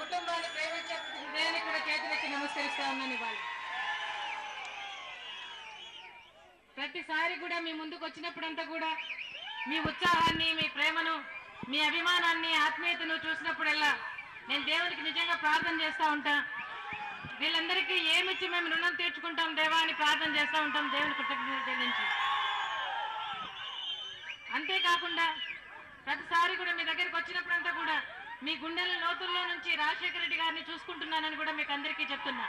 కుటుంబాన్ని ప్రేమించే హృదయానికి కూడా చేతులెత్తి నమస్కరిస్తా ఉన్నాను ఇవాళ ప్రతిసారి కూడా మీ ముందుకు వచ్చినప్పుడంతా కూడా మీ ఉత్సాహాన్ని మీ ప్రేమను మీ అభిమానాన్ని ఆత్మీయతను చూసినప్పుడల్లా నేను దేవునికి నిజంగా ప్రార్థన చేస్తా ఉంటా వీళ్ళందరికీ ఏమిచ్చి మేము రుణం తీర్చుకుంటాం దేవా అని ప్రార్థన చేస్తా ఉంటాం దేవుని కృతజ్ఞత చెల్లించి అంతేకాకుండా ప్రతిసారి కూడా మీ దగ్గరికి వచ్చినప్పుడంతా కూడా మీ గుండెల లోతుల్లో నుంచి రాజశేఖర రెడ్డి గారిని చూసుకుంటున్నానని కూడా మీకు అందరికీ చెప్తున్నా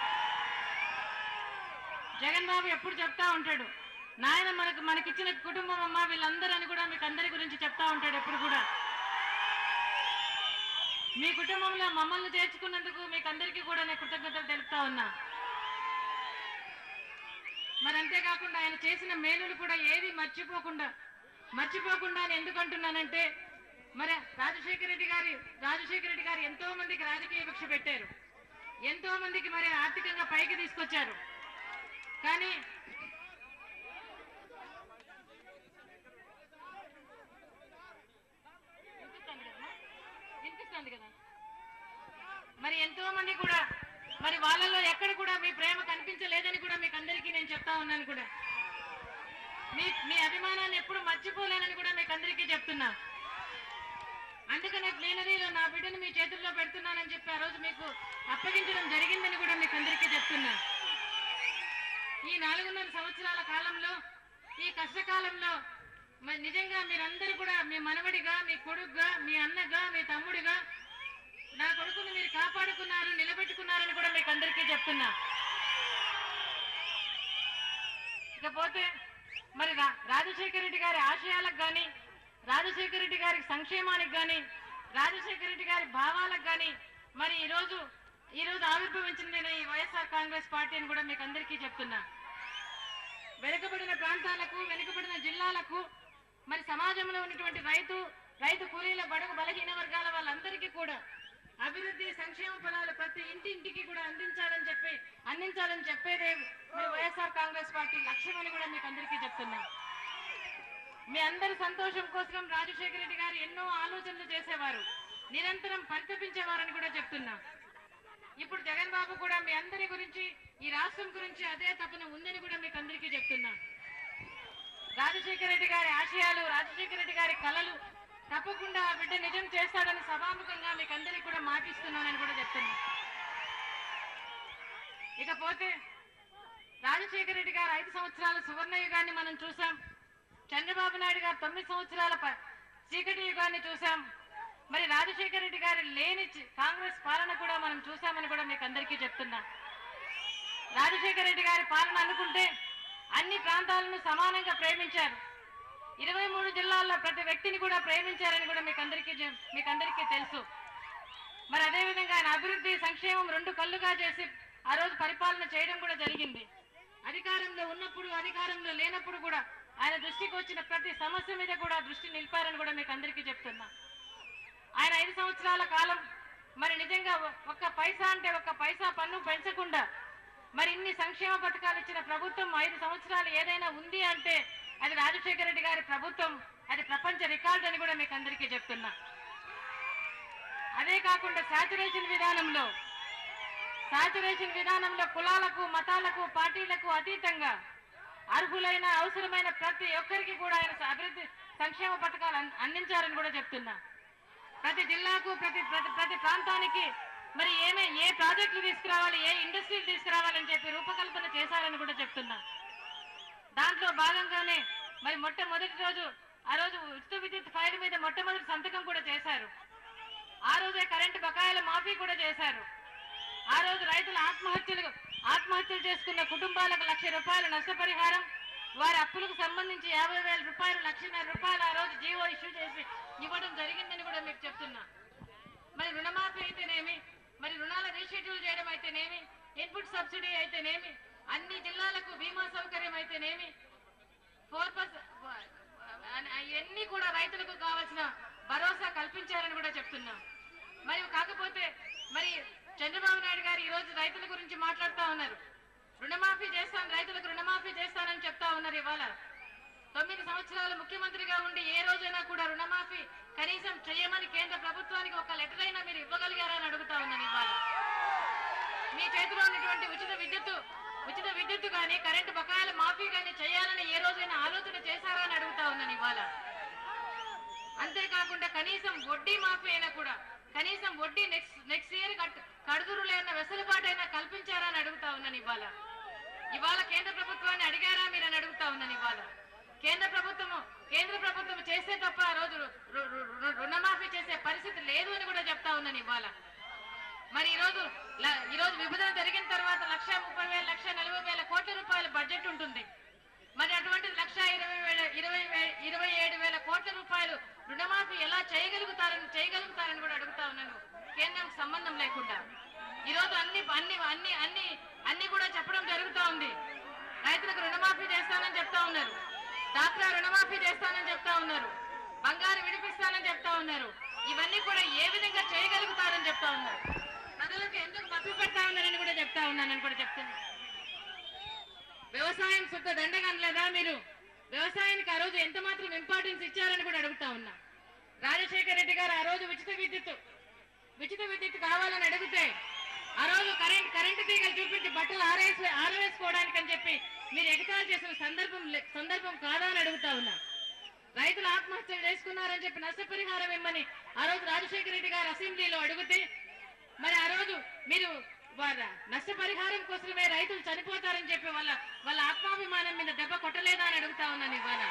జగన్ బాబు ఎప్పుడు చెప్తా ఉంటాడు నాయన మనకు మనకిచ్చిన కుటుంబం అమ్మ వీళ్ళందరూ అని కూడా మీకు అందరి గురించి చెప్తా ఉంటాడు ఎప్పుడు కూడా మీ కుటుంబంలో మమ్మల్ని చేర్చుకున్నందుకు మీకు అందరికీ కూడా నేను కృతజ్ఞతలు తెలుపుతా ఉన్నా మరి అంతేకాకుండా ఆయన చేసిన మేలులు కూడా ఏది మర్చిపోకుండా మర్చిపోకుండా అని ఎందుకు అంటున్నానంటే మరి రాజశేఖర రెడ్డి గారి రాజశేఖర రెడ్డి గారు ఎంతో మందికి రాజకీయ భిక్ష పెట్టారు ఎంతో మందికి మరి ఆర్థికంగా పైకి తీసుకొచ్చారు కానీ వినిపిస్తోంది కదమ్మా? వినిపిస్తోంది కదా మరి ఎంతో మంది కూడా మరి వాళ్ళలో ఎక్కడ కూడా మీ ప్రేమ కనిపించలేదని కూడా మీకు అందరికీ నేను చెప్తా ఉన్నాను కూడా మీ మీ అభిమానాన్ని ఎప్పుడు మర్చిపోలేనని కూడా మీకు అందరికీ చెప్తున్నా అందుకనే ప్లీనరీలో నా బిడ్డను మీ చేతుల్లో పెడుతున్నానని చెప్పి ఆ రోజు మీకు అప్పగించడం జరిగిందని కూడా మీకు అందరికీ చెప్తున్నా ఈ నాలుగున్నర సంవత్సరాల కాలంలో ఈ కష్టకాలంలో మరి నిజంగా మీరందరూ కూడా మీ మనవడిగా మీ కొడుకుగా మీ అన్నగా మీ తమ్ముడిగా నా కొడుకుని మీరు కాపాడుకున్నారు నిలబెట్టుకున్నారని కూడా మీకు అందరికీ చెప్తున్నా ఇకపోతే మరి రా- రాజశేఖర రెడ్డి గారి ఆశయాలకు కానీ రాజశేఖర రెడ్డి గారి సంక్షేమానికి కానీ రాజశేఖర రెడ్డి గారి భావాలకు కానీ మరి ఈరోజు ఈరోజు ఆవిర్భవించిన నేను ఈ వైఎస్ఆర్ కాంగ్రెస్ పార్టీ అని కూడా మీకు అందరికీ చెప్తున్నా వెనుకబడిన ప్రాంతాలకు వెనుకబడిన జిల్లాలకు మరి సమాజంలో ఉన్నటువంటి రైతు రైతు కూలీల బడుగు బలహీన వర్గాల వాళ్ళందరికీ కూడా అభివృద్ధి సంక్షేమ ఫలాలు ప్రతి ఇంటింటికి కూడా అందించాలని చెప్పి అందించాలని చెప్పేదే మరి వైఎస్ఆర్ కాంగ్రెస్ పార్టీ లక్ష్యం అని కూడా మీకు అందరికీ చెప్తున్నా మీ అందరి సంతోషం కోసం రాజశేఖర రెడ్డి గారు ఎన్నో ఆలోచనలు చేసేవారు నిరంతరం పరితపించేవారని కూడా చెప్తున్నా ఇప్పుడు జగన్ బాబు కూడా మీ అందరి గురించి ఈ రాష్ట్రం గురించి అదే తపన ఉందని కూడా మీకు అందరికీ చెప్తున్నా రాజశేఖర రెడ్డి గారి ఆశయాలు రాజశేఖర రెడ్డి గారి కలలు తప్పకుండా ఆ బిడ్డ నిజం చేస్తాడని సభాముఖంగా మీకు అందరికీ కూడా మాటిస్తున్నానని కూడా చెప్తున్నా ఇకపోతే రాజశేఖర రెడ్డి గారు ఐదు సంవత్సరాల సువర్ణ యుగాన్ని మనం చూసాం చంద్రబాబు నాయుడు గారు తొమ్మిది సంవత్సరాల ప- చీకటి యుగాన్ని చూసాం మరి రాజశేఖర రెడ్డి గారి లేని చి- కాంగ్రెస్ పాలన కూడా మనం చూసామని కూడా మీకు అందరికీ చెప్తున్నా రాజశేఖర రెడ్డి గారి పాలన అనుకుంటే అన్ని ప్రాంతాలను సమానంగా ప్రేమించారు ఇరవై మూడు జిల్లాల్లో ప్రతి వ్యక్తిని కూడా ప్రేమించారని కూడా మీకు అందరికీ చె- మీకు అందరికీ తెలుసు మరి అదే విధంగా ఆయన అభివృద్ధి సంక్షేమం రెండు కళ్ళుగా చేసి ఆ రోజు పరిపాలన చేయడం కూడా జరిగింది అధికారంలో ఉన్నప్పుడు అధికారంలో లేనప్పుడు కూడా ఆయన దృష్టికి వచ్చిన ప్రతి సమస్య మీద కూడా దృష్టి నిలిపారని కూడా మీకు అందరికీ చెప్తున్నా ఆయన ఐదు సంవత్సరాల కాలం మరి నిజంగా ఒ- ఒక్క పైసా అంటే ఒక్క పైసా పన్ను పెంచకుండా మరి ఇన్ని సంక్షేమ పథకాలు ఇచ్చిన ప్రభుత్వం ఐదు సంవత్సరాలు ఏదైనా ఉంది అంటే అది రాజశేఖర రెడ్డి గారి ప్రభుత్వం అది ప్రపంచ రికార్డు అని కూడా మీకు అందరికీ చెప్తున్నా అదే కాకుండా శాచురేషన్ విధానంలో శాచురేషన్ విధానంలో కులాలకు మతాలకు పార్టీలకు అతీతంగా అర్హులైన అవసరమైన ప్రతి ఒక్కరికి కూడా ఆయన అభివృద్ధి సంక్షేమ పథకాలు అన్- అందించారని కూడా చెప్తున్నా ప్రతి జిల్లాకు ప్రతి ప్రతి ప్రతి ప్రాంతానికి మరి ఏమే ఏ ప్రాజెక్టులు తీసుకురావాలి ఏ ఇండస్ట్రీలు తీసుకురావాలని చెప్పి రూపకల్పన చేశారని కూడా చెప్తున్నా దాంట్లో భాగంగానే మరి మొట్టమొదటి రోజు ఆ రోజు ఉచిత విద్యుత్ ఫైల్ మీద మొట్టమొదటి సంతకం కూడా చేశారు ఆ రోజే కరెంటు బకాయిల మాఫీ కూడా చేశారు ఆ రోజు రైతుల ఆత్మహత్యలు ఆత్మహత్యలు చేసుకున్న కుటుంబాలకు లక్ష రూపాయల నష్టపరిహారం వారి అప్పులకు సంబంధించి యాభై వేల రూపాయలు లక్షన్నర రూపాయలు ఆ రోజు జీవో ఇష్యూ చేసి ఇవ్వడం జరిగిందని కూడా మీకు చెప్తున్నా మరి రుణమాఫీ అయితేనేమి మరి రుణాల రీషెడ్యూల్ చేయడం అయితేనేమి ఇన్పుట్ సబ్సిడీ అయితేనేమి అన్ని జిల్లాలకు బీమా సౌకర్యం అయితేనేమి ఫోర్ ఇవన్నీ కూడా రైతులకు కావాల్సిన భరోసా కల్పించారని కూడా చెప్తున్నాం మరి కాకపోతే మరి చంద్రబాబు నాయుడు గారు ఈ రోజు రైతుల గురించి మాట్లాడుతా ఉన్నారు రుణమాఫీ చేస్తాను రైతులకు రుణమాఫీ చేస్తానని చెప్తా ఉన్నారు ఇవాళ తొమ్మిది సంవత్సరాలు ముఖ్యమంత్రిగా ఉండి ఏ రోజైనా కూడా రుణమాఫీ కనీసం చేయమని కేంద్ర ప్రభుత్వానికి ఒక లెటర్ అయినా మీరు ఇవ్వగలిగారా అని అడుగుతా ఉన్నాను ఇవాళ మీ చేతిలో ఉన్నటువంటి ఉచిత విద్యుత్తు ఉచిత విద్యుత్తు కానీ కరెంటు బకాయిల మాఫీ కానీ చేయాలని ఏ రోజైనా ఆలోచన చేశారా అని అడుగుతా ఉన్నాను ఇవాళ అంతేకాకుండా కనీసం వడ్డీ మాఫీ అయినా కూడా కనీసం వడ్డీ నెక్స్ట్ నెక్స్ట్ ఇయర్ కడుదురులైన వెసులుబాటైనా కల్పించారా అని అడుగుతా ఉన్నాను ఇవాళ ఇవాళ కేంద్ర ప్రభుత్వాన్ని అడిగారా మీరు అని అడుగుతా ఉన్నాను ఇవాళ కేంద్ర ప్రభుత్వము కేంద్ర ప్రభుత్వం చేస్తే తప్ప ఆ రోజు రు- రు- రు- రుణమాఫీ చేసే పరిస్థితి లేదు అని కూడా చెప్తా ఉన్నాను ఇవాళ మరి ఈ రోజు ల- ఈ రోజు విభజన జరిగిన తర్వాత లక్ష ముప్పై వేల లక్ష నలభై వేల కోట్ల రూపాయల బడ్జెట్ ఉంటుంది మరి అటువంటి లక్ష ఇరవై వేల ఇరవై వే- ఇరవై ఏడు వేల కోట్ల రూపాయలు రుణమాఫీ ఎలా చేయగలుగుతారని చేయగలుగుతారని కూడా అడుగుతా ఉన్నాను కేంద్రానికి సంబంధం లేకుండా ఈ రోజు అన్ని అన్ని అన్ని అన్ని అన్ని కూడా చెప్పడం జరుగుతా ఉంది రైతులకు రుణమాఫీ చేస్తానని చెప్తా ఉన్నారు డాక్రా రుణమాఫీ చేస్తానని చెప్తా ఉన్నారు బంగారు విడిపిస్తానని చెప్తా ఉన్నారు ఇవన్నీ కూడా ఏ విధంగా చేయగలుగుతారని చెప్తా ఉన్నారు ప్రజలకు ఎందుకు మభ్య పెడతా ఉన్నారని కూడా చెప్తా ఉన్నానని కూడా చెప్తున్నాను వ్యవసాయం శుద్ధ దండగనలేదా మీరు వ్యవసాయానికి ఆ రోజు ఎంత మాత్రం ఇంపార్టెన్స్ ఇచ్చారని కూడా అడుగుతా ఉన్నా రాజశేఖర రెడ్డి గారు ఆ రోజు ఉచిత విద్యుత్ ఉచిత విద్యుత్ కావాలని అడిగితే ఆ రోజు కరెంట్ కరెంటు తీగలు చూపించి బట్టలు ఆరేసి ఆరవేసుకోవడానికి అని చెప్పి మీరు ఎగతాళి చేసిన సందర్భం లే- సందర్భం కాదా అని అడుగుతా ఉన్నా రైతులు ఆత్మహత్యలు చేసుకున్నారని చెప్పి నష్టపరిహారం ఇమ్మని ఆ రోజు రాజశేఖర రెడ్డి గారు అసెంబ్లీలో అడిగితే మరి ఆ రోజు మీరు వాళ్ళ నష్టపరిహారం కోసమే రైతులు చనిపోతారని చెప్పి వాళ్ళ వాళ్ళ ఆత్మాభిమానం మీద దెబ్బ కొట్టలేదా అని అడుగుతా ఉన్నాను ఇవాళ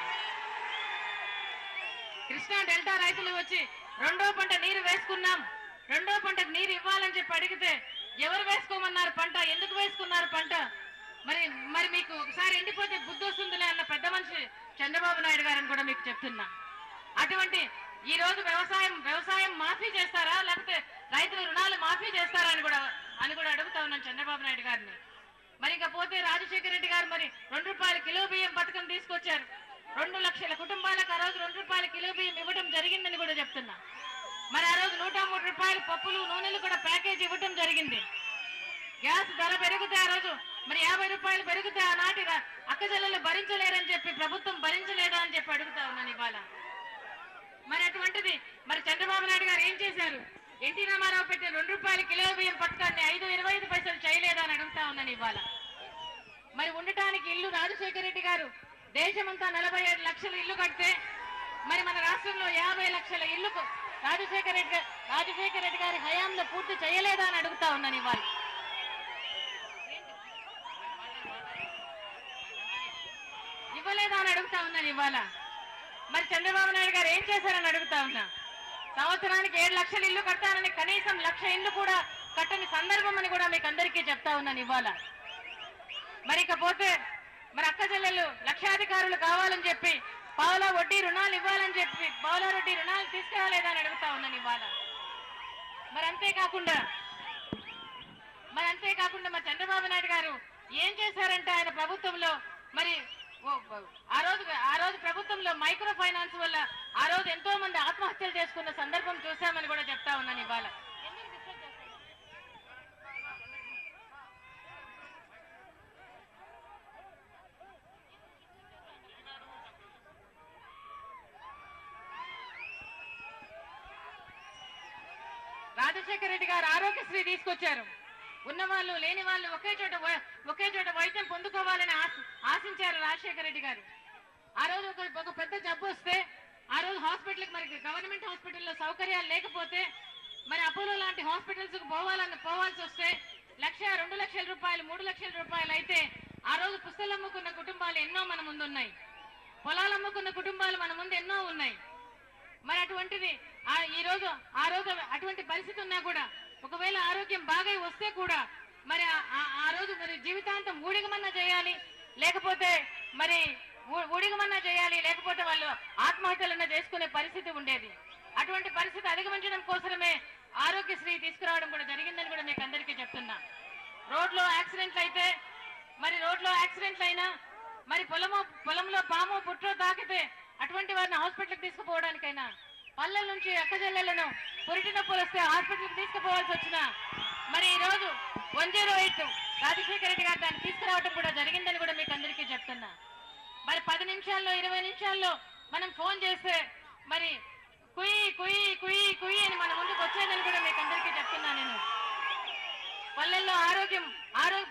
కృష్ణా డెల్టా రైతులు వచ్చి రెండో పంట నీరు వేసుకున్నాం రెండో పంటకు నీరు ఇవ్వాలని చెప్పి అడిగితే ఎవరు వేసుకోమన్నారు పంట ఎందుకు వేసుకున్నారు పంట మరి మరి మీకు ఒకసారి ఎండిపోతే బుద్ధి వస్తుందిలే అన్న పెద్ద మనిషి చంద్రబాబు నాయుడు గారని కూడా మీకు చెప్తున్నా అటువంటి ఈ రోజు వ్యవసాయం వ్యవసాయం మాఫీ చేస్తారా లేకపోతే రైతుల రుణాలు మాఫీ చేస్తారా అని కూడా అని కూడా అడుగుతా ఉన్నాను చంద్రబాబు నాయుడు గారిని మరి ఇక పోతే రాజశేఖర రెడ్డి గారు మరి రెండు రూపాయల కిలో బియ్యం పథకం తీసుకొచ్చారు రెండు లక్షల కుటుంబాలకు ఆ రోజు రెండు రూపాయల కిలో బియ్యం ఇవ్వడం జరిగిందని కూడా చెప్తున్నా మరి ఆ రోజు నూట మూడు రూపాయలు పప్పులు నూనెలు కూడా ప్యాకేజ్ ఇవ్వడం జరిగింది గ్యాస్ ధర పెరిగితే ఆ రోజు మరి యాభై రూపాయలు పెరిగితే ఆనాటి రా- అక్కజల్లలు భరించలేరని చెప్పి ప్రభుత్వం భరించలేదా అని చెప్పి అడుగుతా ఉన్నాను ఇవాళ మరి అటువంటిది మరి చంద్రబాబు నాయుడు గారు ఏం చేశారు ఎన్టీ రామారావు పెట్టిన రెండు రూపాయల కిలో బియ్యం పథకాన్ని ఐదు ఇరవై ఐదు పైసలు చేయలేదా అని అడుగుతా ఉన్నాను ఇవాళ మరి ఉండటానికి ఇల్లు రాజశేఖర రెడ్డి గారు దేశమంతా నలభై ఏడు లక్షల ఇల్లు కడితే మరి మన రాష్ట్రంలో యాభై లక్షల ఇల్లుకు రాజశేఖర రెడ్డి గా- రాజశేఖర రెడ్డి గారి హయాంలో పూర్తి చేయలేదా అని అడుగుతా ఉన్నాను ఇవాళ ఇవ్వలేదా అని అడుగుతా ఉన్నాను ఇవాళ మరి చంద్రబాబు నాయుడు గారు ఏం చేశారని అడుగుతా ఉన్నా సంవత్సరానికి ఏడు లక్షల ఇల్లు కట్టాలని కనీసం లక్ష ఇల్లు కూడా కట్టని సందర్భం అని కూడా మీకు అందరికీ చెప్తా ఉన్నాను ఇవాళ మరి ఇకపోతే మరి అక్క చెల్లెలు లక్షాధికారులు కావాలని చెప్పి పావుల వడ్డీ రుణాలు ఇవ్వాలని చెప్పి పావుల వడ్డీ రుణాలు తీసుకురాలేదా అని అడుగుతా ఉన్నాను ఇవాళ మరి అంతేకాకుండా మరి అంతేకాకుండా మరి చంద్రబాబు నాయుడు గారు ఏం చేశారంటే ఆయన ప్రభుత్వంలో మరి ఓ- ఓ- ఆ రోజు ఆ రోజు ప్రభుత్వంలో మైక్రో ఫైనాన్స్ వల్ల ఆ రోజు ఎంతో మంది ఆత్మహత్యలు చేసుకున్న సందర్భం చూశామని కూడా చెప్తా ఉన్నాను ఇవాళ రాజశేఖర రెడ్డి గారు ఆరోగ్యశ్రీ తీసుకొచ్చారు ఉన్న వాళ్ళు లేని వాళ్ళు ఒకే చోట వ- ఒకే చోట వైద్యం పొందుకోవాలని ఆశ- ఆశించారు రాజశేఖర రెడ్డి గారు ఆ రోజు ఒక ఒక పెద్ద జబ్బు వస్తే ఆ రోజు హాస్పిటల్కి మరి గవర్నమెంట్ హాస్పిటల్లో సౌకర్యాలు లేకపోతే మరి అపోలో లాంటి హాస్పిటల్స్ కు పోవాలని పోవాల్సి వస్తే లక్ష రెండు లక్షల రూపాయలు మూడు లక్షల రూపాయలు అయితే ఆ రోజు పుస్తలు అమ్ముకున్న కుటుంబాలు ఎన్నో మన ముందు ఉన్నాయి పొలాలు అమ్ముకున్న కుటుంబాలు మన ముందు ఎన్నో ఉన్నాయి మరి అటువంటిది ఆ ఈ రోజు ఆ రోజు అటువంటి పరిస్థితి ఉన్నా కూడా ఒకవేళ ఆరోగ్యం బాగా వస్తే కూడా మరి ఆ- ఆ- ఆ రోజు మరి జీవితాంతం ఊడిగమన్నా చేయాలి లేకపోతే మరి ఊ- ఊడిగమన్నా చేయాలి లేకపోతే వాళ్ళు ఆత్మహత్యలన్నా చేసుకునే పరిస్థితి ఉండేది అటువంటి పరిస్థితి అధిగమించడం కోసమే ఆరోగ్యశ్రీ తీసుకురావడం కూడా జరిగిందని కూడా మీకు అందరికీ చెప్తున్నా రోడ్లో యాక్సిడెంట్లు అయితే మరి రోడ్లో యాక్సిడెంట్లు అయినా మరి పొలము పొలంలో పాము పుట్రో తాకితే అటువంటి వారిని హాస్పిటల్కి తీసుకుపోవడానికైనా పల్లెల నుంచి అక్కజల్లెలను పురిటి నొప్పులు వస్తే హాస్పిటల్కి తీసుకుపోవాల్సి వచ్చిన మరి ఈ రోజు one zero eight Rajasekhara Reddy గారు దాన్ని తీసుకురావడం కూడా జరిగిందని కూడా మీకు అందరికీ చెప్తున్నా మరి పది నిమిషాల్లో ఇరవై నిమిషాల్లో మనం ఫోన్ చేస్తే మరి కుయి కుయి కుయి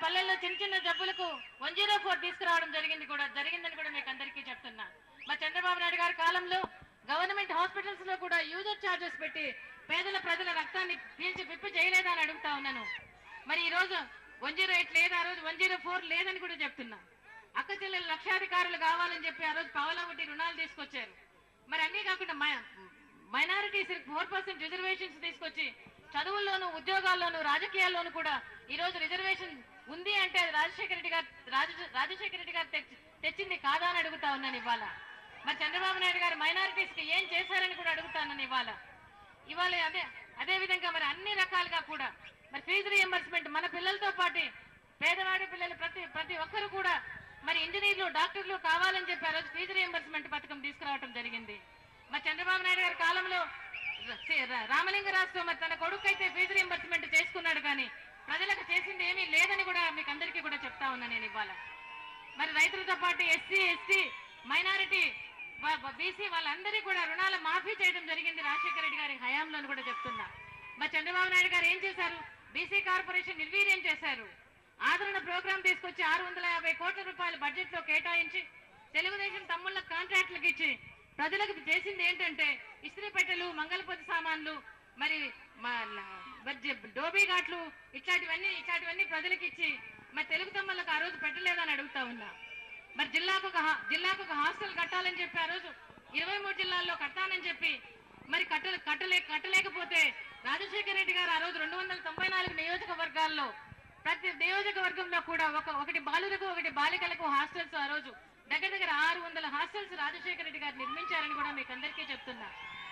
పల్లెల్లో చిన్న చిన్న జబ్బులకు వన్ జీరో ఫోర్ తీసుకురావడం జరిగింది కూడా జరిగిందని కూడా మీకు అందరికీ చెప్తున్నా మా చంద్రబాబు నాయుడు గారి కాలంలో గవర్నమెంట్ హాస్పిటల్స్ లో కూడా యూజర్ ఛార్జెస్ పెట్టి పేదల ప్రజల రక్తాన్ని పీల్చి పిప్పి చేయలేదా అని అడుగుతా ఉన్నాను మరి ఈ రోజు వన్ జీరో ఎయిట్ లేదు ఆ రోజు వన్ జీరో ఫోర్ లేదని కూడా చెప్తున్నా అక్క చెల్లెలు లక్షాధికారులు కావాలని చెప్పి ఆ రోజు పావలా వడ్డీ రుణాలు తీసుకొచ్చారు మరి అన్నీ కాకుండా మైనారిటీస్ ఫోర్ పర్సెంట్ రిజర్వేషన్స్ తీసుకొచ్చి చదువుల్లోనూ ఉద్యోగాల్లోనూ రాజకీయాల్లోనూ కూడా ఈ రోజు రిజర్వేషన్ ఉంది అంటే అది రాజశేఖర రెడ్డి గారు రాజ- రాజశేఖర రెడ్డి గారు తెచ్చి- తెచ్చింది కాదా అని అడుగుతా ఉన్నాను ఇవాళ మరి చంద్రబాబు నాయుడు గారు మైనారిటీస్ కి ఏం చేశారని కూడా అడుగుతానని ఇవాళ ఇవాళ అదే అదే విధంగా మరి అన్ని రకాలుగా కూడా మరి ఫీజు రియంబర్స్మెంట్ మన పిల్లలతో పాటు పేదవాడి పిల్లలు ప్రతి ప్రతి ఒక్కరు కూడా మరి ఇంజనీర్లు డాక్టర్లు కావాలని చెప్పి ఆ రోజు ఫీజు రియంబర్స్మెంట్ పథకం తీసుకురావడం జరిగింది మరి చంద్రబాబు నాయుడు గారి కాలంలో ర- సి- ర- రామలింగరాజుతో మరి తన కొడుకు అయితే ఫీజు రియంబర్స్మెంట్ చేసుకున్నాడు కానీ ప్రజలకు చేసింది ఏమీ లేదని కూడా మీకు అందరికీ కూడా చెప్తా ఉన్నా నేను ఇవాళ మరి రైతులతో పాటు ఎస్సీ ఎస్టీ మైనారిటీ బీసీ వాళ్ళందరికీ కూడా రుణాల మాఫీ చేయడం జరిగింది రాజశేఖర రెడ్డి గారి హయాంలో అని కూడా చెప్తున్నా మరి చంద్రబాబు నాయుడు గారు ఏం చేశారు బీసీ కార్పొరేషన్ నిర్వీర్యం చేశారు ఆదరణ ప్రోగ్రాం తీసుకొచ్చి ఆరు వందల యాభై కోట్ల రూపాయల బడ్జెట్ లో కేటాయించి తెలుగుదేశం తమ్ముళ్ళ కాంట్రాక్టులకు ఇచ్చి ప్రజలకు చేసింది ఏంటంటే ఇస్త్రీ పెట్టెలు మంగళపతి సామాన్లు మరి మా- మరి జ- డోబీ ఘాట్లు ఇట్లాంటివన్నీ ఇట్లాంటివన్నీ ప్రజలకు ఇచ్చి మరి తెలుగు తమ్ముళ్ళకు ఆ రోజు పెట్టలేదని అడుగుతా ఉన్నా మరి జిల్లాకు ఒక హా- జిల్లాకు ఒక హాస్టల్ కట్టాలని చెప్పి ఆ రోజు ఇరవై మూడు జిల్లాల్లో కట్టాలని చెప్పి మరి కట్ట కట్టలే కట్టలేకపోతే రాజశేఖర రెడ్డి గారు ఆ రోజు రెండు వందల తొంభై నాలుగు నియోజకవర్గాల్లో ప్రతి నియోజకవర్గంలో కూడా ఒక ఒకటి బాలులకు ఒకటి బాలికలకు హాస్టల్స్ ఆ రోజు దగ్గర దగ్గర ఆరు వందల హాస్టల్స్ రాజశేఖర రెడ్డి గారు నిర్మించారని కూడా మీకు అందరికీ చెప్తున్నా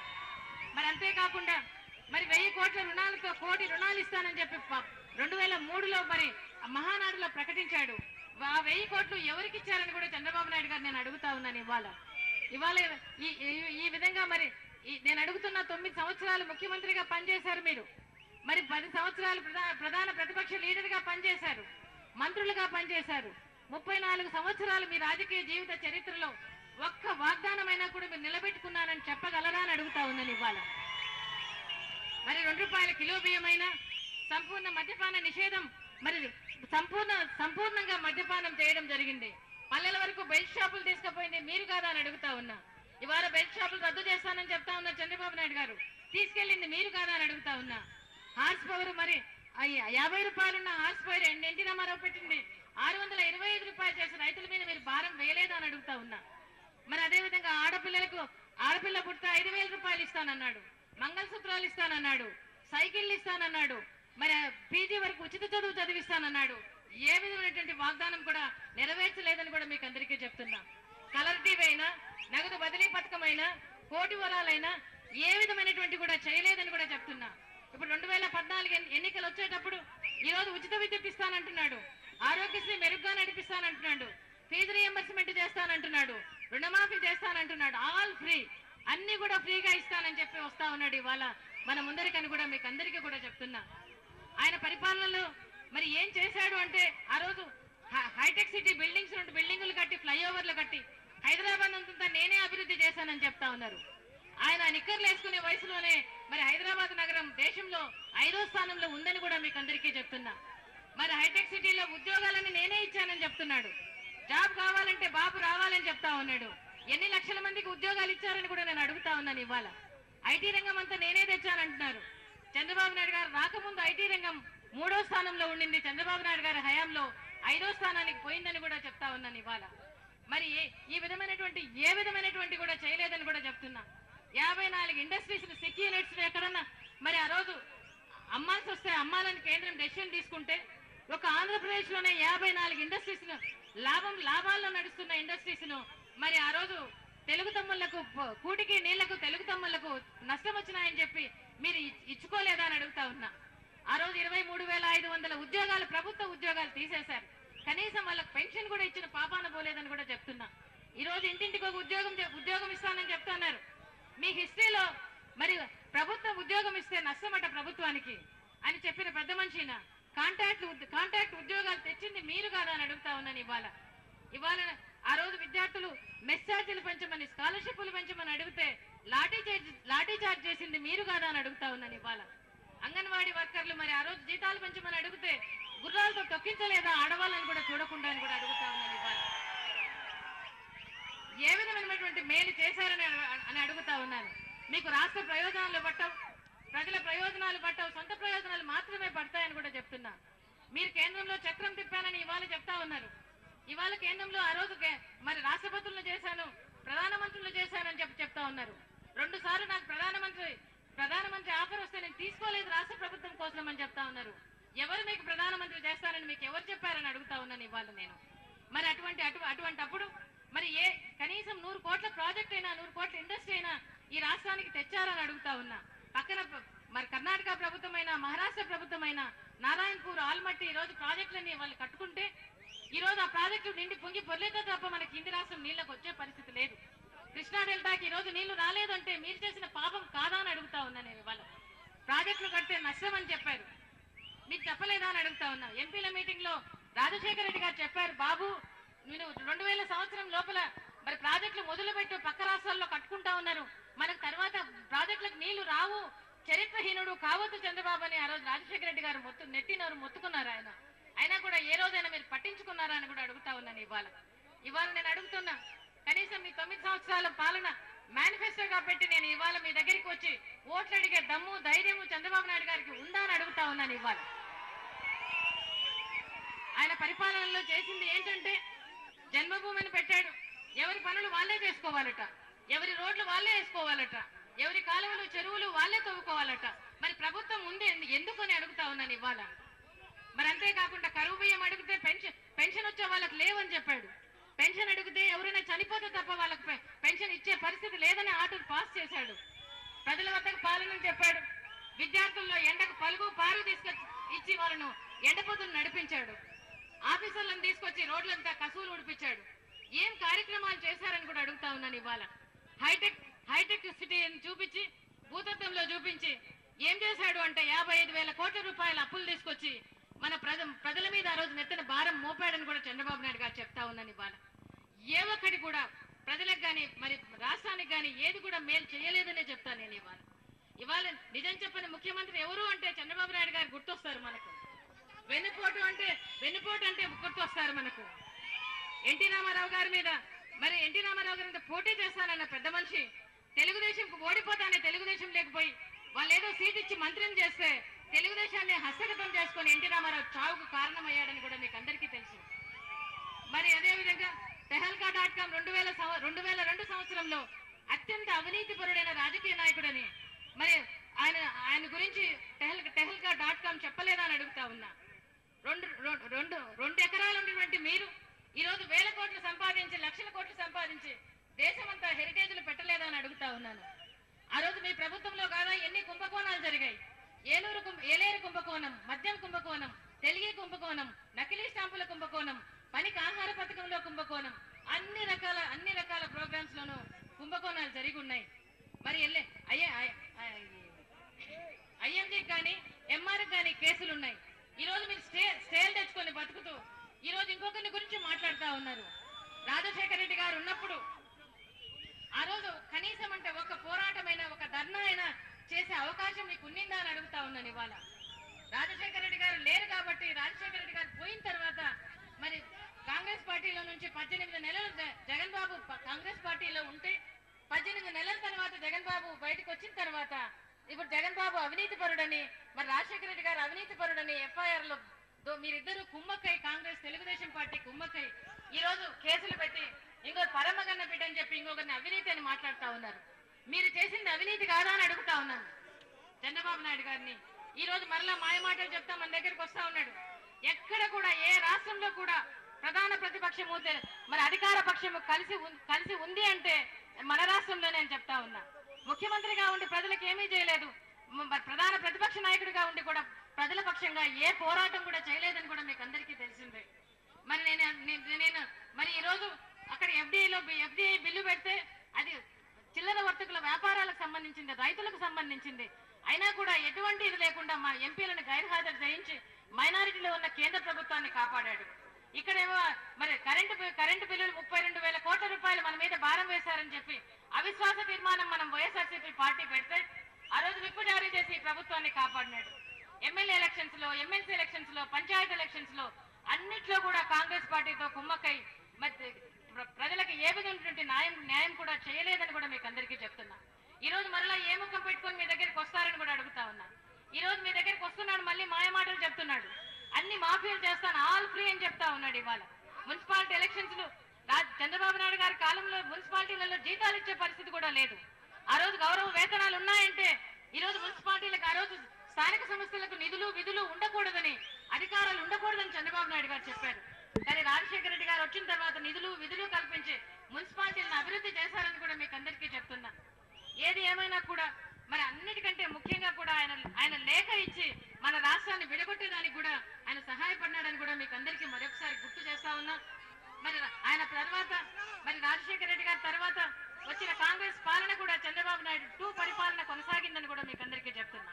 మరి అంతేకాకుండా మరి వెయ్యి కోట్ల రుణాలతో కోటి రుణాలు ఇస్తానని చెప్పి ప- రెండు వేల మూడులో మరి ఆ మహానాడులో ప్రకటించాడు ఆ వెయ్యి కోట్లు ఎవరికి ఇచ్చారని కూడా చంద్రబాబు నాయుడు గారు నేను అడుగుతా ఉన్నాను ఇవాళ ఇవాళ ఈ ఈ- ఈ విధంగా మరి ఈ- నేను అడుగుతున్న తొమ్మిది సంవత్సరాలు ముఖ్యమంత్రిగా పనిచేశారు మీరు మరి పది సంవత్సరాలు ప్రధా- ప్రధాన ప్రతిపక్ష లీడర్గా పనిచేశారు మంత్రులుగా పనిచేశారు ముప్పై నాలుగు సంవత్సరాలు మీ రాజకీయ జీవిత చరిత్రలో ఒక్క వాగ్దానమైనా కూడా మీరు నిలబెట్టుకున్నానని చెప్పగలరా అని అడుగుతా ఉన్నాను ఇవాళ మరి రెండు రూపాయల కిలో బియ్యమైనా సంపూర్ణ మద్యపాన నిషేధం మరి సంపూర్ణ సంపూర్ణంగా మద్యపానం చేయడం జరిగింది పల్లెల వరకు బెల్ట్ షాపులు తీసుకుపోయింది మీరు కాదా అని అడుగుతా ఉన్నా ఇవాళ బెల్ట్ షాపులు రద్దు చేస్తానని చెప్తా ఉన్నా చంద్రబాబు నాయుడు గారు తీసుకెళ్ళింది మీరు కాదా అని అడుగుతా ఉన్నా హార్స్ పవర్ మరి అయ్య- యాభై రూపాయలున్న హార్స్ పవర్ ఎన్ని ఎన్టీ రామారావు పెట్టింది ఆరు వందల ఇరవై ఐదు రూపాయలు చేసి రైతుల మీద మీరు భారం వేయలేదా అని అడుగుతా ఉన్నా మరి అదే విధంగా ఆడపిల్లలకు ఆడపిల్ల పుడితే ఐదు వేల రూపాయలు ఇస్తానన్నాడు మంగళసూత్రాలు ఇస్తానన్నాడు సైకిళ్ళు ఇస్తానన్నాడు మరి పీజీ వరకు ఉచిత చదువు చదివిస్తానన్నాడు ఏ విధమైనటువంటి వాగ్దానం కూడా నెరవేర్చలేదని కూడా మీకు అందరికీ చెప్తున్నా కలర్ టీవీ అయినా నగదు బదిలీ పథకం అయినా కోటి వరాలైనా ఏ విధమైనటువంటి కూడా చేయలేదని కూడా చెప్తున్నా ఇప్పుడు రెండు వేల పద్నాలుగు ఎన్ని- ఎన్నికలు వచ్చేటప్పుడు ఈ రోజు ఉచిత విద్యుత్ ఇస్తానంటున్నాడు ఆరోగ్యశ్రీ మెరుగ్గా నడిపిస్తానంటున్నాడు ఫీజు రియంబర్స్మెంట్ చేస్తానంటున్నాడు రుణమాఫీ చేస్తానంటున్నాడు ఆల్ ఫ్రీ అన్ని కూడా ఫ్రీగా ఇస్తానని చెప్పి వస్తా ఉన్నాడు ఇవాళ మన ముందరికని కూడా మీకు అందరికీ కూడా చెప్తున్నా ఆయన పరిపాలనలో మరి ఏం చేశాడు అంటే ఆ రోజు హ- హైటెక్ సిటీ బిల్డింగ్స్ రెండు బిల్డింగులు కట్టి ఫ్లైఓవర్లు కట్టి హైదరాబాద్ అంతా నేనే అభివృద్ధి చేశానని చెప్తా ఉన్నారు ఆయన నిక్కర్లు వేసుకునే వయసులోనే మరి హైదరాబాద్ నగరం దేశంలో ఐదో స్థానంలో ఉందని కూడా మీకు అందరికీ చెప్తున్నా మరి హైటెక్ సిటీలో ఉద్యోగాలని నేనే ఇచ్చానని చెప్తున్నాడు జాబ్ కావాలంటే బాబు రావాలని చెప్తా ఉన్నాడు ఎన్ని లక్షల మందికి ఉద్యోగాలు ఇచ్చారని కూడా నేను అడుగుతా ఉన్నాను ఇవాళ ఐటీ రంగం అంతా నేనే తెచ్చానంటున్నారు చంద్రబాబు నాయుడు గారు రాకముందు ఐటీ రంగం మూడో స్థానంలో ఉండింది చంద్రబాబు నాయుడు గారి హయాంలో ఐదో స్థానానికి పోయిందని కూడా చెప్తా ఉన్నాను ఇవాళ మరి ఏ- ఈ విధమైనటువంటి ఏ విధమైనటువంటి కూడా చేయలేదని కూడా చెప్తున్నా యాభై నాలుగు ఇండస్ట్రీస్ సిక్ యూనిట్స్ ఎక్కడన్నా మరి ఆ రోజు అమ్మాల్సి వస్తే అమ్మాలని కేంద్రం డెసిషన్ తీసుకుంటే ఒక ఆంధ్రప్రదేశ్ లోనే యాభై నాలుగు ఇండస్ట్రీస్ లాభం లాభాల్లో నడుస్తున్న ఇండస్ట్రీస్ ను మరి ఆ రోజు తెలుగు తమ్ముళ్లకు ప- కూటికి నీళ్లకు తెలుగు తమ్ముళ్లకు నష్టం వచ్చినాయని చెప్పి మీరు ఇ- ఇచ్చుకోలేదా అని అడుగుతా ఉన్నా ఆ రోజు ఇరవై మూడు వేల ఐదు వందల ఉద్యోగాలు ప్రభుత్వ ఉద్యోగాలు తీసేశారు కనీసం వాళ్ళకి పెన్షన్ కూడా ఇచ్చిన పాపాన పోలేదని కూడా చెప్తున్నా ఈ రోజు ఇంటింటికి ఒక ఉద్యోగం చె- ఉద్యోగం ఇస్తానని చెప్తున్నారు మీ హిస్టరీలో మరి ప్రభుత్వ ఉద్యోగం ఇస్తే నష్టమట ప్రభుత్వానికి అని చెప్పిన పెద్ద మనిషిన కాంట్రాక్ట్ ఉద్- కాంట్రాక్ట్ ఉద్యోగాలు తెచ్చింది మీరు కాదా అని అడుగుతా ఉన్నాను ఇవాళ ఇవాళ ఆ రోజు విద్యార్థులు మెస్ ఛార్జీలు పెంచమని స్కాలర్షిప్లు పెంచమని అడిగితే లాఠీ చార్జ్ లాఠీ చార్జ్ చేసింది మీరు కాదా అని అడుగుతా ఉన్నాను ఇవాళ అంగన్వాడీ వర్కర్లు మరి ఆ రోజు జీతాలు పెంచమని అడిగితే గుర్రాలతో తొక్కించలేదా ఆడవాళ్ళని కూడా చూడకుండా అని కూడా అడుగుతా ఉన్నాను ఇవాళ ఏ విధమైనటువంటి మేలు చేశారని అడ- అని అడుగుతా ఉన్నాను మీకు రాష్ట్ర ప్రయోజనాలు పట్టవు ప్రజల ప్రయోజనాలు పట్టవు సొంత ప్రయోజనాలు మాత్రమే పడతాయని కూడా చెప్తున్నా మీరు కేంద్రంలో చక్రం తిప్పానని ఇవాళ చెప్తా ఉన్నారు ఇవాళ కేంద్రంలో ఆ రోజు కే- మరి రాష్ట్రపతులను చేశాను ప్రధానమంత్రులు చేశానని చెప్పి చెప్తా ఉన్నారు రెండు సార్లు నాకు ప్రధానమంత్రి ప్రధానమంత్రి ఆఫర్ వస్తే నేను తీసుకోలేదు రాష్ట్ర ప్రభుత్వం కోసం అని చెప్తా ఉన్నారు ఎవరు మీకు ప్రధానమంత్రి చేస్తారని మీకు ఎవరు చెప్పారని అడుగుతా ఉన్నాను ఇవాళ నేను మరి అటువంటి అటు అటువంటి అప్పుడు మరి ఏ కనీసం నూరు కోట్ల ప్రాజెక్ట్ అయినా నూరు కోట్ల ఇండస్ట్రీ అయినా ఈ రాష్ట్రానికి తెచ్చారని అడుగుతా ఉన్నా పక్కన ప- మరి కర్ణాటక ప్రభుత్వమైన మహారాష్ట్ర ప్రభుత్వమైన నారాయణపూర్ ఆల్మట్టి ఈ రోజు ప్రాజెక్టులని వాళ్ళు కట్టుకుంటే ఈ రోజు ఆ ప్రాజెక్టు నిండి పొంగి పొర్లేక తప్ప మనకి హిందీ రాష్ట్రం నీళ్ళకి వచ్చే పరిస్థితి లేదు కృష్ణా డెల్టాకి ఈ రోజు నీళ్లు రాలేదంటే మీరు చేసిన పాపం కాదా అని అడుగుతా ఉన్నా నేను ఇవాళ ప్రాజెక్టులు కడితే నష్టం అని చెప్పారు మీకు చెప్పలేదా అని అడుగుతా ఉన్నా ఎంపీల మీటింగ్ లో రాజశేఖర రెడ్డి గారు చెప్పారు బాబు నేను రెండు వేల సంవత్సరం లోపల మరి ప్రాజెక్టులు మొదలుపెట్టు పక్క రాష్ట్రాల్లో కట్టుకుంటా ఉన్నారు మనకు తర్వాత ప్రాజెక్టులకు నీళ్లు రావు చరిత్రహీనుడు కావద్దు చంద్రబాబు అని ఆ రోజు రాజశేఖర రెడ్డి గారు మొత్తం నెట్టినారు మొత్తుకున్నారు ఆయన అయినా కూడా ఏ రోజైనా మీరు పట్టించుకున్నారా అని కూడా అడుగుతా ఉన్నాను ఇవాళ ఇవాళ నేను అడుగుతున్నా కనీసం మీ తొమ్మిది సంవత్సరాల పాలన మేనిఫెస్టోగా పెట్టి నేను ఇవాళ మీ దగ్గరికి వచ్చి ఓట్లు అడిగే దమ్ము ధైర్యము చంద్రబాబు నాయుడు గారికి ఉందా అని అడుగుతా ఉన్నాను ఇవాళ ఆయన పరిపాలనలో చేసింది ఏంటంటే జన్మభూమిని పెట్టాడు ఎవరి పనులు వాళ్ళే చేసుకోవాలట ఎవరి రోడ్లు వాళ్ళే వేసుకోవాలట ఎవరి కాలువలు చెరువులు వాళ్ళే తవ్వుకోవాలట మరి ప్రభుత్వం ఉంది ఎందు- ఎందుకు అని అడుగుతా ఉన్నాను ఇవాళ మరి అంతేకాకుండా కరువు బియ్యం అడిగితే పెన్షన్ పెన్షన్ వచ్చే వాళ్ళకి లేవని చెప్పాడు పెన్షన్ అడిగితే ఎవరైనా చనిపోతే తప్ప వాళ్ళకి పె- పెన్షన్ ఇచ్చే పరిస్థితి లేదని ఆర్డర్ పాస్ చేశాడు ప్రజల వద్దకు పాలన చెప్పాడు విద్యార్థుల్లో ఎండకు పలుగు పారు తీసుకొచ్చి ఇచ్చి వాళ్ళను ఎండపోతులు నడిపించాడు ఆఫీసర్లను తీసుకొచ్చి రోడ్లంతా కసువులు ఉడిపించాడు ఏం కార్యక్రమాలు చేశారని కూడా అడుగుతా ఉన్నాను ఇవాళ హైటెక్ హైటెక్ సిటీ అని చూపించి భూతత్వంలో చూపించి ఏం చేశాడు అంటే యాభై ఐదు వేల కోట్ల రూపాయల అప్పులు తీసుకొచ్చి మన ప్రజ ప్రజల మీద ఆ రోజు నెత్తిన భారం మోపాడని కూడా చంద్రబాబు నాయుడు గారు చెప్తా ఉన్నాను ఇవాళ ఏ ఒక్కటి కూడా ప్రజలకు కానీ మరి రాష్ట్రానికి కానీ ఏది కూడా మేలు చేయలేదనే చెప్తాను నేను ఇవాళ ఇవాళ నిజం చెప్పని ముఖ్యమంత్రి ఎవరు అంటే చంద్రబాబు నాయుడు గారు గుర్తొస్తారు మనకు వెన్నుపోటు అంటే వెన్నుపోటు అంటే గుర్తొస్తారు మనకు ఎన్టీ రామారావు గారి మీద మరి ఎన్టీ రామారావు గారి మీద పోటీ చేస్తానన్న పెద్ద మనిషి తెలుగుదేశం ఓడిపోతానే తెలుగుదేశం లేకపోయి వాళ్ళు ఏదో సీట్ ఇచ్చి మంత్రిని చేస్తే తెలుగుదేశాన్ని హస్తగతం చేసుకొని ఎన్టీ రామారావు చావుకు కారణమయ్యాడని కూడా మీకు అందరికీ తెలుసు మరి అదే విధంగా తెహల్కా డాట్ కామ్ రెండు వేల సంవ- రెండు వేల రెండు సంవత్సరంలో అత్యంత అవినీతిపరుడైన రాజకీయ నాయకుడని మరి ఆయన ఆయన గురించి టెహల్ టెహల్కా డాట్ కామ్ చెప్పలేదా అని అడుగుతా ఉన్నా రెండు రెండు రెండు రెండు ఎకరాలు ఉన్నటువంటి మీరు ఈ రోజు వేల కోట్లు సంపాదించి లక్షల కోట్లు సంపాదించి దేశమంతా హెరిటేజ్లు పెట్టలేదా అని అడుగుతా ఉన్నాను ఆ రోజు మీ ప్రభుత్వంలో కాదా ఎన్ని కుంభకోణాలు జరిగాయి ఏలూరు కుంభ ఏలేరు కుంభకోణం మద్యం కుంభకోణం తెలుగు కుంభకోణం నకిలీ స్టాంపుల కుంభకోణం పనికి ఆహార పథకంలో కుంభకోణం అన్ని రకాల అన్ని రకాల ప్రోగ్రామ్స్ లోనూ కుంభకోణాలు జరిగి ఉన్నాయి మరి ఎల్లే అయ్యే ఐఎంజీ కానీ ఎంఆర్ కానీ కేసులు ఉన్నాయి ఈ రోజు మీరు స్టే స్టేల్ తెచ్చుకొని బతుకుతూ ఈ రోజు ఇంకొకరిని గురించి మాట్లాడుతా ఉన్నారు రాజశేఖర రెడ్డి గారు ఉన్నప్పుడు ఆ రోజు కనీసం అంటే ఒక పోరాటమైనా ఒక ధర్నా అయినా చేసే అవకాశం మీకు ఉన్నిందా అని అడుగుతా ఉన్నాను ఇవాళ రాజశేఖర రెడ్డి గారు లేరు కాబట్టి రాజశేఖర రెడ్డి గారు పోయిన తర్వాత మరి కాంగ్రెస్ పార్టీలో నుంచి పద్దెనిమిది నెలలు జ- జగన్ బాబు ప- కాంగ్రెస్ పార్టీలో ఉంటే పద్దెనిమిది నెలల తర్వాత జగన్ బాబు బయటకు వచ్చిన తర్వాత ఇప్పుడు జగన్ బాబు అవినీతి పరుడని మరి రాజశేఖర రెడ్డి గారు అవినీతి పరుడని ఎఫ్ఐఆర్ లో దో- మీరిద్దరు కుమ్మక్కై కాంగ్రెస్ తెలుగుదేశం పార్టీ కుమ్మక్కై ఈ రోజు కేసులు పెట్టి ఇంకో పరమగన్న బిడ్డ అని చెప్పి ఇంకొకరిని అవినీతి అని మాట్లాడుతా ఉన్నారు మీరు చేసింది అవినీతి కాదా అని అడుగుతా ఉన్నాను చంద్రబాబు నాయుడు గారిని ఈ రోజు మరలా మాయ మాటలు చెప్తా మన దగ్గరికి వస్తా ఉన్నాడు ఎక్కడ కూడా ఏ రాష్ట్రంలో కూడా ప్రధాన ప్రతిపక్షము తె- మరి అధికార పక్షము కలిసి ఉన్- కలిసి ఉంది అంటే మన రాష్ట్రంలోనే అని చెప్తా ఉన్నా ముఖ్యమంత్రిగా ఉండి ప్రజలకు ఏమీ చేయలేదు మ- మరి ప్రధాన ప్రతిపక్ష నాయకుడిగా ఉండి కూడా ప్రజల పక్షంగా ఏ పోరాటం కూడా చేయలేదని కూడా మీకు అందరికీ తెలిసిందే మరి నేను నేను- నేను మరి ఈ రోజు అక్కడ ఎఫ్డీఐలో ఎఫ్డీఐ బిల్లు పెడితే అది చిల్లర వర్తకుల వ్యాపారాలకు సంబంధించింది రైతులకు సంబంధించింది అయినా కూడా ఎటువంటి ఇది లేకుండా మా ఎంపీలను గైర్హాజరు చేయించి మైనారిటీలో ఉన్న కేంద్ర ప్రభుత్వాన్ని కాపాడాడు ఇక్కడేమో మరి కరెంటు బి- కరెంటు బిల్లులు ముప్పై రెండు వేల కోట్ల రూపాయలు మన మీద భారం వేశారని చెప్పి అవిశ్వాస తీర్మానం మనం వైఎస్ఆర్సీపీ పార్టీ పెడితే ఆ రోజు విప్పు జారీ చేసి ఈ ప్రభుత్వాన్ని కాపాడినాడు ఎమ్మెల్యే ఎలక్షన్స్ లో ఎమ్మెల్సీ ఎలక్షన్స్ లో పంచాయతీ ఎలక్షన్స్ లో అన్నిట్లో కూడా కాంగ్రెస్ పార్టీతో కుమ్మక్కై మరి ప్ర- ప్రజలకు ఏ విధమైనటువంటి న్యాయం న్యాయం కూడా చేయలేదని కూడా మీకు అందరికీ చెప్తున్నా ఈ రోజు మరలా ఏ ముఖం పెట్టుకొని మీ దగ్గరికి వస్తారని కూడా అడుగుతా ఉన్నా ఈ రోజు మీ దగ్గరికి వస్తున్నాడు మళ్ళీ మాయ మాటలు చెప్తున్నాడు అన్ని మాఫియాలు చేస్తాను ఆల్ ఫ్రీ అని చెప్తా ఉన్నాడు ఇవాళ మున్సిపాలిటీ ఎలక్షన్స్ లో రా- చంద్రబాబు నాయుడు గారి కాలంలో మున్సిపాలిటీలలో జీతాలు ఇచ్చే పరిస్థితి కూడా లేదు ఆ రోజు గౌరవ వేతనాలు ఉన్నాయంటే ఈ రోజు మున్సిపాలిటీలకు ఆ రోజు స్థానిక సంస్థలకు నిధులు విధులు ఉండకూడదని అధికారాలు ఉండకూడదని చంద్రబాబు నాయుడు గారు చెప్పారు కానీ రాజశేఖర రెడ్డి గారు వచ్చిన తర్వాత నిధులు విధులు కల్పించి మున్సిపాలిటీలను అభివృద్ధి చేశారని కూడా మీకు అందరికీ చెప్తున్నా ఏది ఏమైనా కూడా మరి అన్నిటికంటే ముఖ్యంగా కూడా ఆయన ఆయన లేఖ ఇచ్చి మన రాష్ట్రాన్ని విడగొట్టేదానికి కూడా ఆయన సహాయపడినాడని కూడా మీకు అందరికీ మరొకసారి గుర్తు చేస్తా ఉన్నా మరి ఆయన తర్వాత మరి రాజశేఖర రెడ్డి గారి తర్వాత వచ్చిన కాంగ్రెస్ పాలన కూడా చంద్రబాబు నాయుడు టూ పరిపాలన కొనసాగిందని కూడా మీకు అందరికీ చెప్తున్నా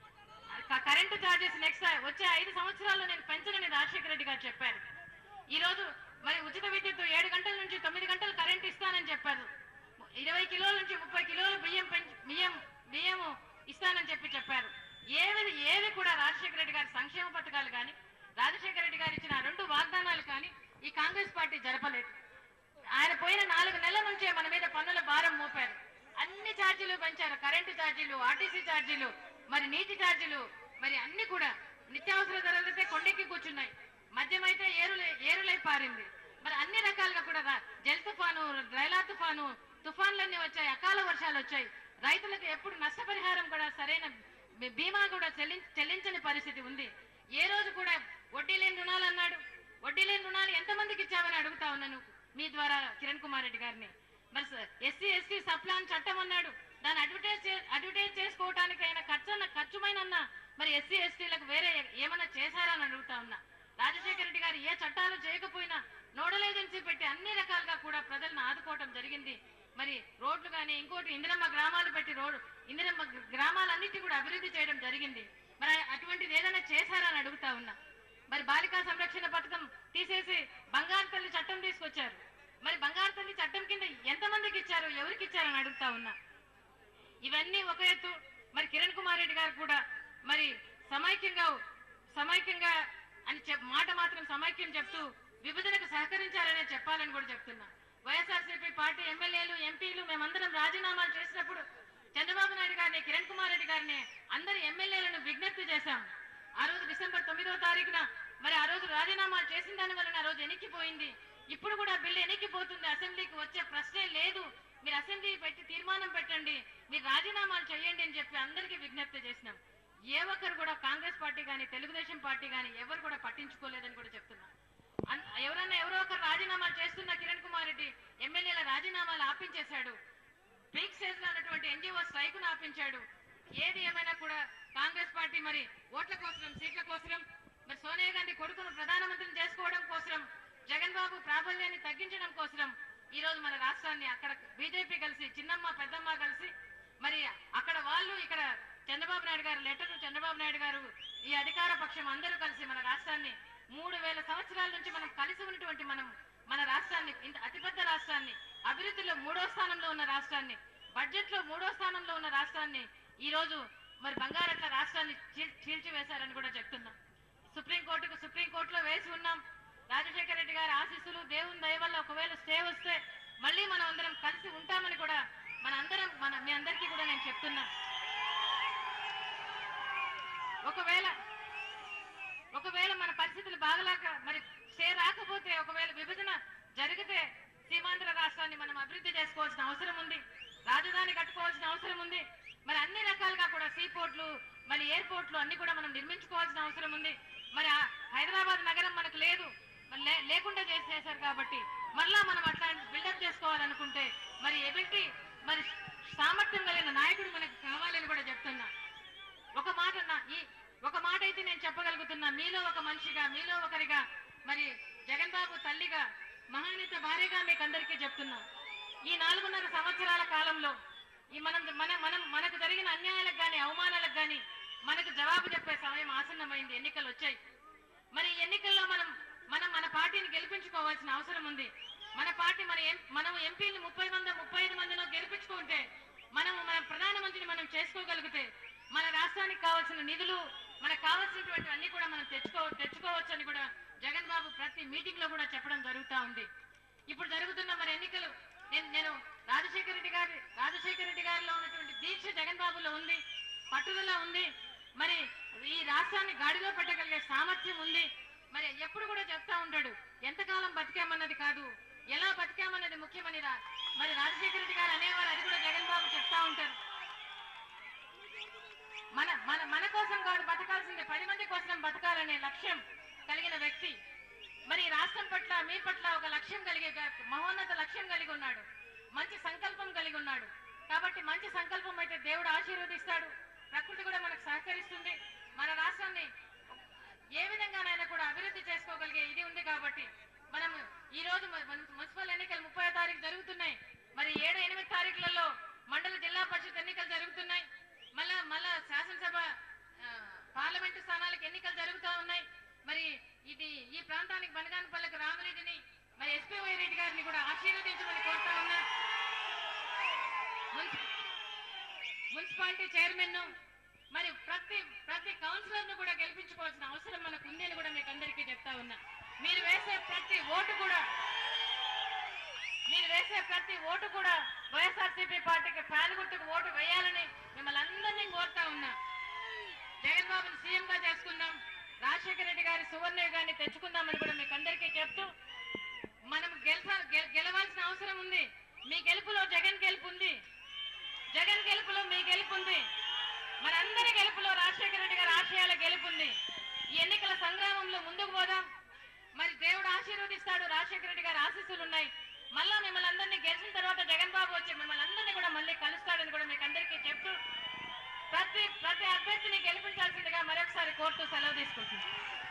క- కరెంటు ఛార్జెస్ నెక్స్ట్ వచ్చే ఐదు సంవత్సరాల్లో నేను పెంచనని రాజశేఖర రెడ్డి గారు చెప్పారు ఈ రోజు మరి ఉచిత విద్యుత్ ఏడు గంటల నుంచి తొమ్మిది గంటలు కరెంట్ ఇస్తానని చెప్పారు ఇరవై కిలోల నుంచి ముప్పై కిలోలు బియ్యం పెంచి బియ్యం బియ్యం ఇస్తానని చెప్పి చెప్పారు ఏవి ఏవి కూడా రాజశేఖర రెడ్డి గారి సంక్షేమ పథకాలు కానీ రాజశేఖర రెడ్డి గారు ఇచ్చిన ఆ రెండు వాగ్దానాలు కానీ ఈ కాంగ్రెస్ పార్టీ జరపలేదు ఆయన పోయిన నాలుగు నెలల నుంచే మన మీద పన్నుల భారం మోపారు అన్ని ఛార్జీలు పెంచారు కరెంటు ఛార్జీలు ఆర్టీసీ ఛార్జీలు మరి నీటి ఛార్జీలు మరి అన్ని కూడా నిత్యావసర ధరలైతే కొండెక్కి కూర్చున్నాయి మద్యం అయితే ఏరులై ఏరులై పారింది మరి అన్ని రకాలుగా కూడా రా- జల్ తుఫాను రైలా తుఫాను తుఫాన్లన్నీ వచ్చాయి అకాల వర్షాలు వచ్చాయి రైతులకు ఎప్పుడు నష్టపరిహారం కూడా సరైన బీ- బీమా కూడా చెల్లించ చెల్లించని పరిస్థితి ఉంది ఏ రోజు కూడా వడ్డీ లేని రుణాలు అన్నాడు వడ్డీ లేని రుణాలు ఎంతమందికి ఇచ్చావని అడుగుతా ఉన్నాను మీ ద్వారా కిరణ్ కుమార్ రెడ్డి గారిని మరి ఎస్సీ ఎస్టీ సప్లాన్ చట్టం అన్నాడు దాన్ని అడ్వర్టైజ్ చే- అడ్వర్టైజ్ చేసుకోవడానికి అయిన ఖర్చు అన్న ఖర్చుమైనన్నా మరి ఎస్సీ ఎస్టీలకు వేరే ఏమన్నా చేశారా అని అడుగుతా ఉన్నా రాజశేఖర రెడ్డి గారు ఏ చట్టాలు చేయకపోయినా నోడల్ ఏజెన్సీ పెట్టి అన్ని రకాలుగా కూడా ప్రజలను ఆదుకోవటం జరిగింది మరి రోడ్లు కానీ ఇంకోటి ఇందిరమ్మ గ్రామాలు పెట్టి రోడ్డు ఇందిరమ్మ గ్రామాలన్నిటి కూడా అభివృద్ధి చేయడం జరిగింది మరి అటువంటిది ఏదైనా చేశారా అని అడుగుతా ఉన్నా మరి బాలికా సంరక్షణ పథకం తీసేసి బంగారు తల్లి చట్టం తీసుకొచ్చారు మరి బంగారు తల్లి చట్టం కింద ఎంతమందికి ఇచ్చారు ఎవరికి ఇచ్చారని అడుగుతా ఉన్నా ఇవన్నీ ఒక ఎత్తు మరి కిరణ్ కుమార్ రెడ్డి గారు కూడా మరి సమైక్యంగా సమైక్యంగా అని చెప్ మాట మాత్రం సమైక్యం చెప్తూ విభజనకు సహకరించారనే చెప్పాలని కూడా చెప్తున్నా వైఎస్ఆర్సీపీ పార్టీ ఎమ్మెల్యేలు ఎంపీలు మేమందరం రాజీనామాలు చేసినప్పుడు చంద్రబాబు నాయుడు గారిని కిరణ్ కుమార్ రెడ్డి గారిని అందరి ఎమ్మెల్యేలను విజ్ఞప్తి చేశాం ఆ రోజు డిసెంబర్ తొమ్మిదో తారీఖున మరి ఆ రోజు రాజీనామాలు చేసిన దాని వలన ఆ రోజు ఎనిక్కిపోయింది ఇప్పుడు కూడా బిల్లు ఎనిక్కిపోతుంది అసెంబ్లీకి వచ్చే ప్రశ్నే లేదు మీరు అసెంబ్లీ పెట్టి తీర్మానం పెట్టండి మీరు రాజీనామాలు చేయండి అని చెప్పి అందరికీ విజ్ఞప్తి చేసినాం ఏ ఒక్కరు కూడా కాంగ్రెస్ పార్టీ కానీ తెలుగుదేశం పార్టీ కానీ ఎవరు కూడా పట్టించుకోలేదని కూడా చెప్తున్నా అన్- ఎవరన్నా ఎవరో ఒకరు రాజీనామాలు చేస్తున్న కిరణ్ కుమార్ రెడ్డి ఎమ్మెల్యేల రాజీనామాలు ఆపించేశాడు పీక్ స్టేజ్ లో ఉన్నటువంటి ఎన్జిఓ స్ట్రైక్ ను ఆపించాడు ఏది ఏమైనా కూడా కాంగ్రెస్ పార్టీ మరి ఓట్ల కోసం సీట్ల కోసం మరి సోనియా గాంధీ కొడుకును ప్రధానమంత్రిని చేసుకోవడం కోసం జగన్ బాబు ప్రాబల్యాన్ని తగ్గించడం కోసం ఈ రోజు మన రాష్ట్రాన్ని అక్కడ బీజేపీ కలిసి చిన్నమ్మ పెద్దమ్మ కలిసి మరి అక్కడ వాళ్ళు ఇక్కడ చంద్రబాబు నాయుడు గారు లెటర్ చంద్రబాబు నాయుడు గారు ఈ అధికార పక్షం అందరూ కలిసి మన రాష్ట్రాన్ని మూడు వేల సంవత్సరాల నుంచి మనం కలిసి ఉన్నటువంటి మనం మన రాష్ట్రాన్ని ఇంత అతిపెద్ద రాష్ట్రాన్ని అభివృద్ధిలో మూడో స్థానంలో ఉన్న రాష్ట్రాన్ని బడ్జెట్ లో మూడో స్థానంలో ఉన్న రాష్ట్రాన్ని ఈ రోజు మరి బంగారట్ల రాష్ట్రాన్ని చీల్- చీల్చివేశారని కూడా చెప్తున్నా సుప్రీంకోర్టుకు సుప్రీంకోర్టులో వేసి ఉన్నాం రాజశేఖర రెడ్డి గారి ఆశీస్సులు దేవుని దయ వల్ల ఒకవేళ స్టే వస్తే మళ్ళీ మనం అందరం కలిసి ఉంటామని కూడా మన అందరం మన మీ అందరికీ కూడా నేను చెప్తున్నా ఒకవేళ ఒకవేళ మన పరిస్థితులు బాగలేక మరి స్టే రాకపోతే ఒకవేళ విభజన జరిగితే సీమాంధ్ర రాష్ట్రాన్ని మనం అభివృద్ధి చేసుకోవాల్సిన అవసరం ఉంది రాజధాని కట్టుకోవాల్సిన అవసరం ఉంది మరి అన్ని రకాలుగా కూడా సీ పోర్ట్లు మరి ఎయిర్పోర్ట్లు అన్ని కూడా మనం నిర్మించుకోవాల్సిన అవసరం ఉంది మరి ఆ హైదరాబాద్ నగరం మనకు లేదు మరి లే- లేకుండా చేసేసారు కాబట్టి మరలా మనం అట్లాంటి బిల్డప్ చేసుకోవాలనుకుంటే మరి ఎబిలిటీ మరి సామర్థ్యం కలిగిన నాయకుడు మనకు కావాలని కూడా చెప్తున్నా ఒక మాట నా ఈ ఒక మాట అయితే నేను చెప్పగలుగుతున్నా మీలో ఒక మనిషిగా మీలో ఒకరిగా మరి జగన్ బాబు తల్లిగా మహానీత భార్యగా మీకు అందరికీ చెప్తున్నా ఈ నాలుగున్నర సంవత్సరాల కాలంలో ఈ మనం మన మనం మనకు జరిగిన అన్యాయాలకు గాని అవమానాలకు గాని మనకు జవాబు చెప్పే సమయం ఆసన్నమైంది ఎన్నికలు వచ్చాయి మరి ఈ ఎన్నికల్లో మనం మనం మన పార్టీని గెలిపించుకోవాల్సిన అవసరం ఉంది మన పార్టీ మన ఎం- మనం ఎంపీని ముప్పై మంది ముప్పై ఐదు మందిలో గెలిపించుకుంటే మనం మన ప్రధానమంత్రిని మనం చేసుకోగలిగితే మన రాష్ట్రానికి కావాల్సిన నిధులు మనకు కావాల్సినటువంటి అన్ని కూడా మనం తెచ్చుకో తెచ్చుకోవచ్చు అని కూడా జగన్ బాబు ప్రతి మీటింగ్ లో కూడా చెప్పడం జరుగుతా ఉంది ఇప్పుడు జరుగుతున్న మరి ఎన్నికలు నేను నేను రాజశేఖర రెడ్డి గారి రాజశేఖర రెడ్డి గారిలో ఉన్నటువంటి దీక్ష జగన్ బాబులో ఉంది పట్టుదల ఉంది మరి ఈ రాష్ట్రాన్ని గాడిలో పెట్టగలిగే సామర్థ్యం ఉంది మరి ఎప్పుడు కూడా చెప్తా ఉంటాడు ఎంతకాలం బతికామన్నది కాదు ఎలా బతికామన్నది ముఖ్యమని రా మరి రాజశేఖర రెడ్డి గారు అనేవారు అది కూడా జగన్ బాబు చెప్తా ఉంటారు మన మన మన కోసం కాదు బతకాల్సింది పది మంది కోసం బతకాలనే లక్ష్యం కలిగిన వ్యక్తి మరి ఈ రాష్ట్రం పట్ల మీ పట్ల ఒక లక్ష్యం కలిగే మహోన్నత లక్ష్యం కలిగి ఉన్నాడు మంచి సంకల్పం కలిగి ఉన్నాడు కాబట్టి మంచి సంకల్పం అయితే దేవుడు ఆశీర్వదిస్తాడు ప్రకృతి కూడా మనకు సహకరిస్తుంది మన రాష్ట్రాన్ని ఏ విధంగానైనా కూడా అభివృద్ధి చేసుకోగలిగే ఇది ఉంది కాబట్టి మనం ఈ రోజు మ- మన మున్సిపల్ ఎన్నికలు ముప్పై తారీఖు జరుగుతున్నాయి మరి ఏడు ఎనిమిది తారీఖులలో మండల జిల్లా పరిషత్ ఎన్నికలు జరుగుతున్నాయి మళ్ళా మళ్ళా శాసనసభ ఆ, పార్లమెంటు స్థానాలకు ఎన్నికలు జరుగుతూ ఉన్నాయి మరి ఇది ఈ ప్రాంతానికి బనగానపల్లికి రామరెడ్డిని మరి ఎస్పీ వై రెడ్డి గారిని కూడా ఆశీర్వదించమని కోరుతా ఉన్నా మున్సి- మున్సిపాలిటీ చైర్మన్ మరి ప్రతి ప్రతి కౌన్సిలర్ ను కూడా గెలిపించుకోవాల్సిన అవసరం మనకు ఉంది అని కూడా మీకు అందరికీ చెప్తా ఉన్నా మీరు వేసే ప్రతి ఓటు కూడా మీరు వేసే ప్రతి ఓటు కూడా వైఎస్ఆర్సీపీ పార్టీకి ఫ్యాన్ గుర్తుకు ఓటు వేయాలని మిమ్మల్ని అందరినీ కోరుతా ఉన్నా జగన్ బాబుని సీఎం గా చేసుకుందాం రాజశేఖర రెడ్డి గారి సువర్ణ యుగాన్ని తెచ్చుకుందామని కూడా మీకు అందరికీ చెప్తూ మనం గెలిచ గె- గెలవాల్సిన అవసరం ఉంది మీ గెలుపులో జగన్ గెలుపు ఉంది జగన్ గెలుపులో మీ గెలుపు ఉంది మనందరి గెలుపులో రాజశేఖర రెడ్డి గారి ఆశయాల గెలుపు ఉంది ఈ ఎన్నికల సంగ్రామంలో ముందుకు పోదాం మరి దేవుడు ఆశీర్వదిస్తాడు రాజశేఖర రెడ్డి గారి ఆశీస్సులు ఉన్నాయి మళ్ళా మిమ్మల్ని అందరినీ గెలిచిన తర్వాత జగన్ బాబు వచ్చి మిమ్మల్ని అందరినీ కూడా మళ్ళీ కలుస్తాడని కూడా మీకు అందరికీ చెప్తూ ప్రతి ప్రతి అభ్యర్థిని గెలిపించాల్సిందిగా మరొకసారి కోర్టు సెలవు తీసుకుంటుంది